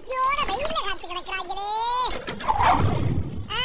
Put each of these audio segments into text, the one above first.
வேட்டியோட வெயில்ல காத்து கிடக்குறாங்களே ஆ,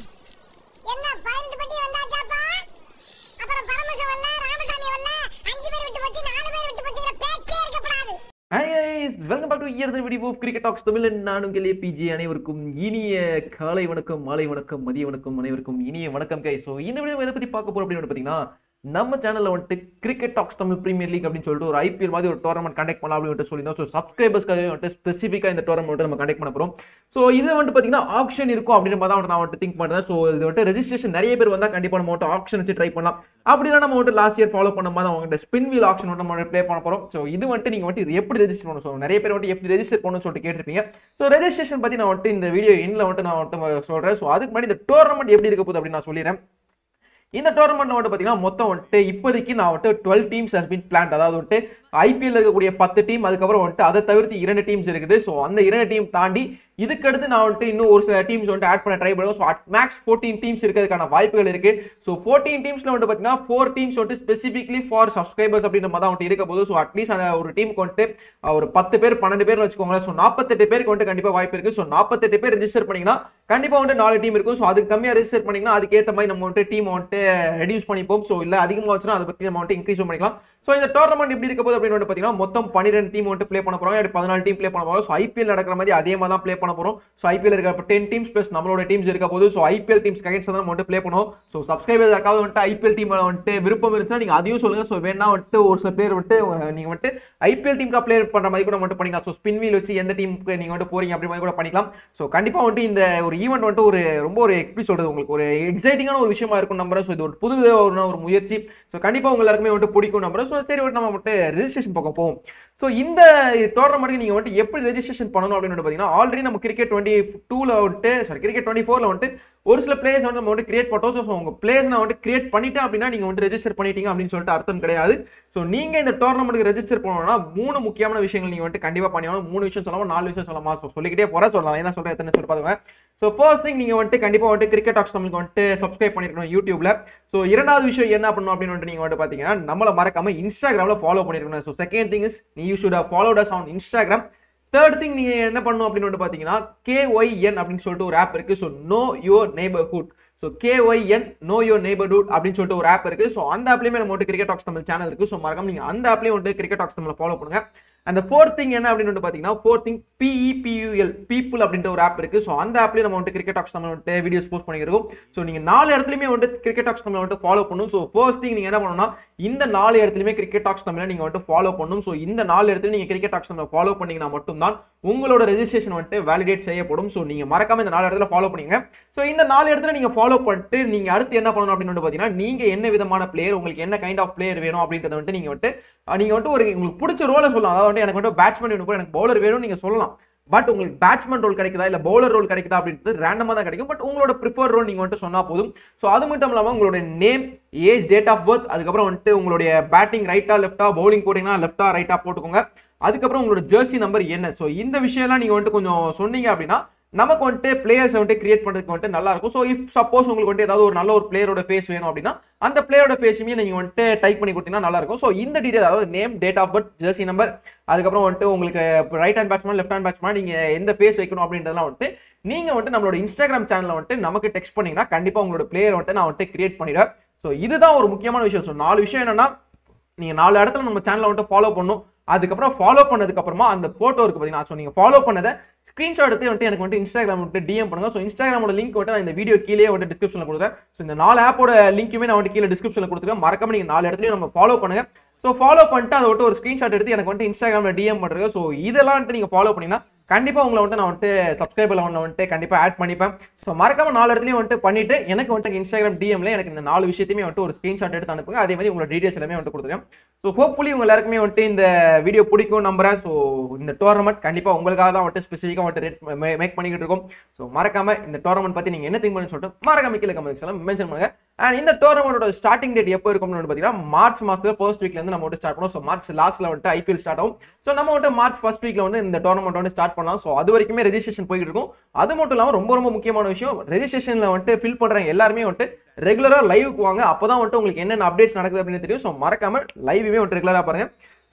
என்ன பதினெட்டு பட்டி வந்தாச்சாப்பா அப்புறம் பரமசம் வரல ராமசாமி வரல அஞ்சு பேர் விட்டு போச்சு நாலு பேர் விட்டு போச்சுங்கிற பேச்சே இருக்கப்படாது hi guys welcome back to your video of Cricket Talks Tamil நானும் கேள்வி பிஜி அனைவருக்கும் இனிய காலை வணக்கம் மாலை வணக்கம் மதிய வணக்கம் அனைவருக்கும் இனிய வணக்கம் கை ஸோ இந்த வீடியோ எதை பத்தி பார்க்க போறோம் அப்படின்னு வந்து பார்த்தீங்கன்னா நம்ம சேனல்ல வந்துட்டு Cricket Talks Tamil Premier League அப்படின்னு சொல்லிட்டு ஒரு ஐபிஎல் மாதிரி ஒரு டோர்னமெண்ட் கண்டக்ட் பண்ணலாம் அப்படின்னு சொல்லியிருந்தோம் ஸோ சப்ஸ்கிரைபர்ஸ்க்காக வந்துட்டு ஸ்பெசிஃபிக்காக இந்த டோர்னமெண்ட் நம்ம கண்டக்ட் பண்ண போறோம் ஸோ இது வந்துட்டு பார்த்தீங்கன்னா ஆப்ஷன் இருக்கும் அப்படின்னு மாதிரி தான் நான் வந்துட்டு திங்க் பண்ணுறேன் ஸோ இது வந்துட்டு ரெஜிஸ்ட்ரேஷன் நிறைய பேர் வந்தால் கண்டிப்பாக நம்ம வந்துட்டு ஆப்ஷன் வச்சு ட்ரை பண்ணலாம் அப்படின்னா நம்ம வந்துட்டு லாஸ்ட் இயர் ஃபாலோ பண்ண மாதிரி அவங்க ஸ்பின் வீல் ஆப்ஷன் வந்துட்டு நம்ம ப்ளே பண்ண போகிறோம் ஸோ இது வந்துட்டு நீங்கள் வந்துட்டு இது எப்படி ரெஜிஸ்டர் பண்ணணும் ஸோ நிறைய பேர் வந்துட்டு எப்படி ரெஜிஸ்டர் பண்ணணும்னு சொல்லிட்டு கேட்டிருப்பீங்க ஸோ ரெஜிஸ்ட்ரேஷன் பற்றி நான் வந்துட்டு இந்த வீடியோ எண்ணில் வந்துட்டு நான் வந்துட்டு சொல்கிறேன் ஸோ அதுக்கு முன்னாடி இந்த டோர்னமெண்ட் எப்படி இருக்க போகுது அப்படின்னு நான் சொல்லிடுறேன் இந்த டோர்னமெண்ட் வந்துட்டு பார்த்தீங்கன்னா மொத்தம் வந்துட்டு இப்போதைக்கு நான் வந்துட்டு twelve teams has been plan அதாவது வந்துட்டு ஐபிஎல் இருக்கக்கூடிய பத்து டீம் அதுக்கப்புறம் வந்துட்டு அதை தவிர்த்து இரண்டு டீம்ஸ் இருக்குது ஸோ அந்த இரண்டு டீம் தாண்டி இதுக்கடுத்து நான் வந்துட்டு இன்னும் ஒரு சில டீம்ஸ் வந்துட்டு ஆட் பண்ண ட்ரை பண்ணுவோம் ஸோ மேக்ஸ் ஃபோர்டீன் டீம்ஸ் இருக்கிறதுக்கான வாய்ப்புகள் இருக்கு ஸோ ஃபோர்டீன் டீம்ஸ்ல வந்துட்டு பார்த்தீங்கன்னா ஃபோர் டீம்ஸ் வந்துட்டு ஸ்பெசிஃபிக்லி ஃபார் சப்ஸ்கிரைபர்ஸ் அப்படின்ற மாதிரி தான் வந்துட்டு இருக்க போது ஸோ அட்லீஸ்ட் அந்த ஒரு டீமுக்கு வந்துட்டு அஹ், ஒரு பத்து பேர் பன்னெண்டு பேர் வச்சுக்கோங்களேன் ஸோ நாற்பத்தெட்டு பேருக்கு வந்துட்டு கண்டிப்பாக வாய்ப்பு இருக்கு ஸோ நாற்பத்தெட்டு பேர் ரெஜிஸ்டர் பண்ணீங்கன்னா கண்டிப்பாக வந்துட்டு நாலு டீம் இருக்கும் ஸோ அதுக்கு கம்மியாக ரெஜிஸ்டர் பண்ணீங்கன்னா அதுக்கேற்ற மாதிரி நம்ம வந்துட்டு டீம் வந்துட்டு ரெடியூஸ் பண்ணிப்போம் ஸோ இல்லை அதிகமாக வச்சுன்னா அதை பற்றி நம்ம வந்துட்டு இன்க்ரீஸ் பண்ணிக்கலாம் ஸோ இந்த டோர்னமெண்ட் எப்படி இருக்க போகுது அப்படின்னு வந்து பார்த்தீங்கன்னா மொத்தம் பன்னிரெண்டு டீம் வந்துட்டு ப்ளே பண்ண போகிறோம் பதினாலு டீம் ப்ளே பண்ண போகிறோம் ஸோ ஐபிஎல் நடக்கிற மாதிரி அதே மாதிரி தான் ப்ளே பண்ண போகிறோம் ஸோ ஐபிஎல் இருக்க டென் டீம்ஸ் ப்ளஸ் நம்மளோட டீம்ஸ் இருக்க போது ஸோ ஐபிஎல் டீம்ஸ் ககைன்ஸ் தான் நம்ம வந்துட்டு ப்ளே பண்ணுவோம் ஸோ சப்ஸ்கிரைபர் யாருக்காவது வந்துட்டு ஐபிஎல் டீம் வந்துட்டு விருப்பம் இருந்துச்சுன்னா நீங்கள் அதையும் சொல்லுங்கள் ஸோ வேணா வந்துட்டு ஒரு சில பேர் வந்துட்டு நீங்கள் வந்துட்டு ஐபிஎல் டீமுக்கு ப்ளே பண்ணுற மாதிரி கூட வந்துட்டு பண்ணிக்கலாம் ஸோ ஸ்பின் வீல் வச்சு எந்த டீமுக்கு நீங்கள் வந்துட்டு போறீங்க அப்படி மாதிரி கூட பண்ணிக்கலாம் ஸோ கண்டிப்பாக வந்துட்டு இந்த ஒரு ஈவெண்ட் வந்துட்டு ஒரு ரொம்ப ஒரு எப்படி சொல்றது உங்களுக்கு ஒரு எக்ஸைட்டிங்கான ஒரு விஷயமா இருக்கும் நம்புறேன் ஸோ இது ஒரு புது ஒரு ஒரு முயற்சி ஸோ கண்டிப்பாக உங்க எல்லாருக்குமே வந்துட்டு பிடிக்கும் நம்புறேன் ஸோ சரி வந்துட்டு நம்ம வந்துட்டு ரெஜிஸ்ட்ரேஷன் பக்கம் போவோம் ஸோ இந்த டோர்னமெண்ட்டுக்கு நீங்கள் வந்துட்டு எப்படி ரெஜிஸ்ட்ரேஷன் பண்ணணும் அப்படின்னு வந்து பார்த்தீங்கன்னா ஆல்ரெடி நம்ம கிரிக்கெட் டுவெண்ட்டி டூவில் வந்துட்டு சாரி கிரிக்கெட் டுவெண்ட்டி ஃபோரில் வந்துட்டு ஒரு சில பிளேயர்ஸ் வந்து நம்ம வந்து கிரியேட் பண்ணோம் ஸோ உங்க பிளேயர்ஸ் நான் வந்து கிரியேட் பண்ணிட்டேன் அப்படின்னா நீங்க வந்து ரெஜிஸ்டர் பண்ணிட்டீங்க அப்படின்னு சொல்லிட்டு அர்த்தம் கிடையாது ஸோ நீங்க இந்த டோர்னமெண்ட்டுக்கு ரெஜிஸ்டர் பண்ணணும்னா மூணு முக்கியமான விஷயங்கள் நீங்க வந்து கண்டிப்பா பண்ணியாகணும் மூணு விஷயம் சொல்லலாம் நாலு விஷயம் சொல்லலாமா ஸோ சொல்லிக்கிட்டே போறேன் சொல்லலாம் என்ன சொல்றேன் எத்தனை சொல்லி பாருங்க ஸோ ஃபர்ஸ்ட் திங் நீங்க வந்துட்டு கண்டிப்பா வந்துட்டு கிரிக்கெட் டாக்ஸ் நம்மளுக்கு வந்துட்டு சப்ஸ்கிரைப் பண்ணிருக்கணும் யூடியூப்ல ஸோ இரண்டாவது விஷயம் என்ன பண்ணணும் அப்படின்னு வந்துட்டு நீங்க வந்துட்டு பாத்தீங்கன்னா நம்மள மறக்காம இன்ஸ்டாகிராம்ல ஃபாலோ பண்ணிருக்கணும் ஸோ செகண்ட் திங் இஸ் நீ you should followed us on Instagram third thing நீங்க என்ன பண்ணணும் அப்படின்னு வந்து பாத்தீங்கன்னா கேஒய்என் அப்படின்னு சொல்லிட்டு ஒரு ஆப் இருக்கு so know your neighbourhood so KYN know your neighbourhood அப்படின்னு சொல்லிட்டு ஒரு ஆப் இருக்கு ஸோ அந்த ஆப்லயுமே நம்ம வந்து கிரிக்கெட் டாக்ஸ் தமிழ் சேனல் இருக்கு ஸோ மறக்காம நீங்க அந்த ஆப்லயும் வந்து கிரிக்கெட் டாக்ஸ் தமிழ் ஃபாலோ பண்ணுங்க அந்த ஃபோர்த் திங் என்ன அப்படின்னு வந்து பாத்தீங்கன்னா ஃபோர்த் திங் பிஇபியூஎல் பீப்புள் அப்படின்ற ஒரு ஆப் இருக்கு ஸோ அந்த ஆப்லயும் நம்ம வந்து கிரிக்கெட் டாக்ஸ் தமிழ் வந்துட்டு வீடியோஸ் போஸ்ட் பண்ணிருக்கோம் ஸோ நீங்க நாலு இடத்துலயுமே வந்து கிரிக்கெட் டாக்ஸ் தமிழ் வந்துட்டு ஃபாலோ பண்ணணும் ஸோ ஃபர்ஸ்ட் திங் நீங்க என்ன பண்ணணும்னா இந்த நாலு இடத்துலயுமே கிரிக்கெட் டாக்ஸ் தமிழ் நீங்க வந்துட்டு ஃபாலோ பண்ணணும் ஸோ இந்த நாலு இடத்துல நீங்க கிரிக்கெட் டாக்ஸ் தமிழ் ஃபாலோ பண்ணீங்கன்னா மட்டும்தான் உங்களோட ரெஜிஸ்ட்ரேஷன் வந்துட்டு வேலிடேட் செய்யப்படும் ஸோ நீங்க மறக்காம இந்த நாலு இடத்துல ஃபாலோ பண்ணீங்க ஸோ இந்த நாலு இடத்துல நீங்க ஃபாலோ பண்ணிட்டு நீங்க அடுத்து என்ன பண்ணணும் அப்படின்னு வந்து பாத்தீங்கன்னா நீங்க என்ன விதமான பிளேயர் உங்களுக்கு என்ன கைண்ட் ஆஃப் பிளேயர் வேணும் அப்படின்றத வந்துட்டு நீங்க வந்துட்டு அஹ் நீங்க வந்துட்டு ஒரு உங்களுக்கு பிடிச்ச ரோலை சொல்லலாம் அதாவது வந்து எனக்கு வந்து பேட்ஸ்மேன் வேணும் கூட எனக்கு பவுலர் வேணும் நீங்க சொல்லலாம் பட் உங்களுக்கு பேட்ஸ்மேன் ரோல் கிடைக்குதா இல்ல பவுலர் ரோல் கிடைக்குதா அப்படின்றது ரேண்டமா தான் கிடைக்கும் பட் உங்களோட ப்ரிஃபர் ரோல் நீங்க வந்துட்டு சொன்னா போதும் ஸோ அது மட்டும் இல்லாம உங்களோட name age date of birth அதுக்கப்புறம் வந்துட்டு உங்களுடைய பேட்டிங் ரைட்டா லெஃப்டா பவுலிங் போட்டீங்கன்னா லெஃப்டா ரைட்டா போட்டுக்கோங்க அதுக்கப்புறம் உங்களோட ஜெர்சி நம்பர் என்ன ஸோ இந்த விஷயம்லாம் நீங்க வந்துட்டு கொஞ்சம் சொன்னீங்க அப்படின்னா நமக்கு வந்துட்டு பிளேயர்ஸ் வந்துட்டு கிரியேட் பண்றதுக்கு வந்துட்டு நல்லா இருக்கும் ஸோ இஃப் சப்போஸ் உங்களுக்கு வந்துட்டு ஏதாவது ஒரு நல்ல ஒரு பிளேயரோட ஃபேஸ் வேணும் அப்படின்னா அந்த பிளேயரோட ஃபேஸுமே நீங்க வந்துட்டு டைப் பண்ணி கொடுத்தீங்கன்னா நல்லா இருக்கும் ஸோ இந்த டீடைல் அதாவது name date of birth jersey number அதுக்கப்புறம் வந்துட்டு உங்களுக்கு right hand batsman left hand batsman நீங்க எந்த ஃபேஸ் வைக்கணும் அப்படின்றதெல்லாம் வந்துட்டு நீங்க வந்துட்டு நம்மளோட இன்ஸ்டாகிராம் சேனல்ல வந்துட்டு நமக்கு டெக்ஸ்ட் பண்ணீங்கன்னா கண்டிப்பா உங்களோட பிளேயர் வந்துட்டு நான் வந்துட்டு கிரியேட் பண்ணிடுவேன் ஸோ இதுதான் ஒரு முக்கியமான விஷயம் ஸோ நாலு விஷயம் என்னன்னா நீங்க நாலு இடத்துல நம்ம சேனலை வந்துட்டு ஃபாலோ பண்ணும் அதுக்கப்புறம் ஃபாலோ பண்ணதுக்கு அப்புறமா அந்த போட்டோ இருக்கு பாத்தீங்கன்னா ஸோ நீங்க ஃபாலோ பண்ணதை ஸ்க்ரீன்ஷாட் எடுத்து வந்துட்டு எனக்கு வந்துட்டு இன்ஸ்டாகிராம் வந்துட்டு டிஎம் பண்ணுங்க ஸோ இன்ஸ்டாகிராமோட லிங்க் வந்துட்டு நான் இந்த வீடியோ கீழே வந்துட்டு டிஸ்கிரிப்ஷனில் கொடுக்குறேன் ஸோ இந்த நாலு ஆப்போட லிங்க்குமே நான் வந்துட்டு கீழே டிஸ்கிரிப்ஷனில் கொடுத்துருக்கேன் மறக்காம நீங்க நாலு இடத்துலையும் நம்ம ஃபாலோ பண்ணுங்க ஸோ ஃபாலோ பண்ணிட்டு அதை வந்துட்டு ஒரு ஸ்க்ரீன்ஷாட் எடுத்து எனக்கு வந்துட்டு இன்ஸ்டாகிராம்ல டிஎம் பண்ணுறேன் ஸோ இதெல்லாம் வந்துட்டு நீங்க ஃபாலோ பண்ணீங்கன்னா கண்டிப்பா உங்களை வந்துட்டு நான் வந்துட்டு சப்ஸ்கிரைபர் ஒன்று வந்துட்டு கண்டிப்பா ஆட் பண்ணிப்பேன் ஸோ மறக்காம நாலு இடத்துலையும் வந்துட்டு பண்ணிட்டு எனக்கு வந்துட்டு இன்ஸ்டாகிராம் டிஎம்ல எனக்கு இந்த நாலு விஷயத்தையுமே வந்துட்டு ஒரு ஸ்க்ரீன்ஷாட் எடுத்து அனுப்புங்க அதே மாதிரி உங்களோட டீடைல்ஸ் எல்லாமே வந்துட்டு கொடுத்துருக்கேன் ஸோ ஹோப்ஃபுல்லி உங்க எல்லாருக்குமே வந்துட்டு இந்த வீடியோ பிடிக்கும் நம்புறேன் ஸோ இந்த டோர்னமெண்ட் கண்டிப்பா உங்களுக்காக தான் வந்துட்டு ஸ்பெசிஃபிக்காக வந்துட்டு மேக் பண்ணிக்கிட்டு இருக்கோம் ஸோ மறக்காம இந்த டோர்னமெண்ட் பத்தி நீங்க என்ன திங்க் பண்ணி சொல்லிட்டு மறக்காம கீழே கமெண்ட்ஸ் எல்லாம் மென்ஷன் பண்ணுங்க அண்ட் இந்த டோர்னமெண்டோட ஸ்டார்டிங் டேட் எப்போ இருக்கும்னு வந்து பார்த்தீங்கன்னா மார்ச் மாசத்துல ஃபர்ஸ்ட் வீக்ல இருந்து நம்ம வந்து ஸ்டார்ட் பண்ணுவோம் ஸோ மார்ச் லாஸ்ட்ல வந்துட்டு ஐபிஎல் ஸ்டார்ட் ஆகும் ஸோ நம்ம வந்துட்டு மார்ச் ஃபர்ஸ்ட் வீக்ல வந்து இந்த டோர்னமெண்ட் வந்து ஸ்டார்ட் பண்ணலாம் ஸோ அது வரைக்குமே ரெஜிஸ்ட்ரேஷன் போயிட்டு இருக்கும் அது மட்டும் இல்லாமல் ரொம்ப ரொம்ப முக்கியமான விஷயம் ரெஜிஸ்ட்ரேஷன்ல வந்துட்டு ஃபில் பண்றவங்க எல்லாருமே வந்துட்டு ரெகுலரா லைவுக்கு வாங்க அப்பதான் வந்துட்டு உங்களுக்கு என்னென்ன அப்டேட்ஸ் நடக்குது அப்படின்னு தெரியும் ஸோ மறக்காம லைவுமே வந்துட்டு ரெகுலரா பாருங்க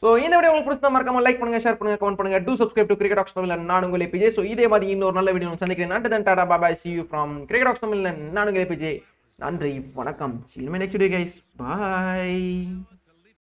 ஸோ இந்த வீடியோ உங்களுக்கு பிடிச்சா மறக்காம லைக் பண்ணுங்க ஷேர் பண்ணுங்க கமெண்ட் பண்ணுங்க do subscribe to Cricket Talks Tamil நான் உங்களை பிஜே ஸோ இதே மாதிரி இன்னொரு நல்ல வீடியோ சந்திக்கிறேன் நன்றி தன் tata bye bye see you from Cricket Talks Tamil நான் உங்களை பிஜே நன்றி வணக்கம் நெக்ஸ்ட் வீடியோ கைஸ் பாய்